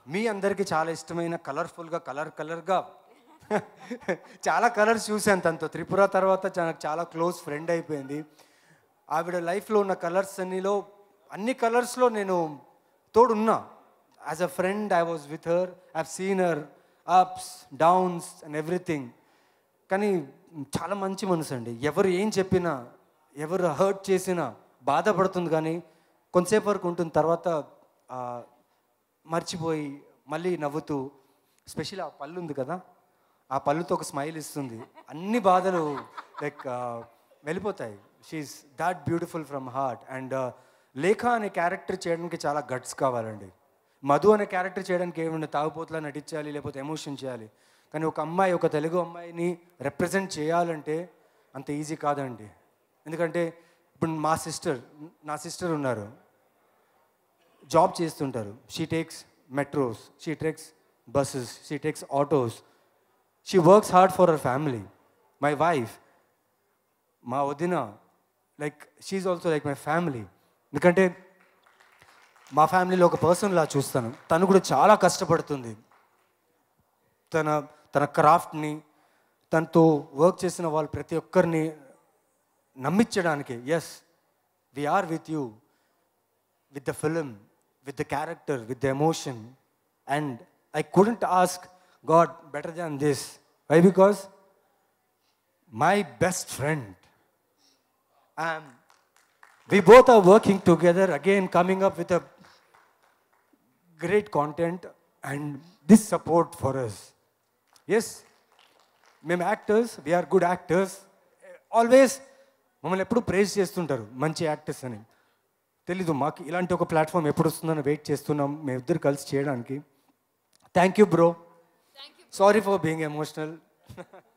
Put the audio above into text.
మీ అందరికీ చాలా ఇష్టమైన కలర్ఫుల్గా కలర్ కలర్గా చాలా కలర్స్ చూశాను తనతో త్రిపుర తర్వాత నాకు చాలా క్లోజ్ ఫ్రెండ్ అయిపోయింది ఆవిడ లైఫ్లో ఉన్న కలర్స్ అన్నిలో అన్ని కలర్స్లో నేను తోడున్నా as a friend I was with her I seen her ups downs and everything కానీ చాలా మంచి మనసు అండి ఎవరు ఏం చెప్పినా ఎవరు హర్ట్ చేసినా బాధపడుతుంది కానీ కొంతసేపు వరకు ఉంటుంది తర్వాత ఆ, మర్చిపోయి మళ్ళీ నవ్వుతూ స్పెషల్ ఆ పళ్ళు ఉంది కదా ఆ పళ్ళుతో ఒక స్మైల్ ఇస్తుంది అన్ని బాధలు లైక్ వెళ్ళిపోతాయి she's that beautiful from heart and Lekha అనే క్యారెక్టర్ చేయడానికి చాలా గట్స్ కావాలండి మధు అనే క్యారెక్టర్ చేయడానికి ఏమన్నా తాగుపోతులా నటించాలి లేకపోతే ఎమోషన్ చేయాలి కానీ ఒక అమ్మాయి ఒక తెలుగు అమ్మాయిని రిప్రజెంట్ చేయాలంటే అంత ఈజీ కాదండి ఎందుకంటే ఇప్పుడు మా సిస్టర్ నా సిస్టర్ ఉన్నారు జాబ్ చేస్తుంటారు she takes metros she takes busses she takes autos she works hard for our family my wife మా వదిన like she also like my family ఎందుకంటే మా ఫ్యామిలీలో ఒక పర్సన్ లా చూస్తాను తను కూడా చాలా కష్టపడుతుంది తన తన క్రాఫ్ట్ని తనతో వర్క్ చేసిన వాళ్ళు ప్రతి ఒక్కరిని నమ్మించడానికి yes we are with you with the film, with the character, with the emotion. And I couldn't ask God better than this. Why? Because my best friend, um, we both are working together again, coming up with a great content and this support for us. Yes, మేము actors we are good actors always మమ్మల్ని ఎప్పుడు praise చేస్తుంటారు మంచి actors అని తెలీదు మాకు ఇలాంటి ఒక ప్లాట్ఫామ్ ఎప్పుడు వస్తుందని వెయిట్ చేస్తున్నాం మేము ఇద్దరు కలిసి చేయడానికి thank you bro sorry for being emotional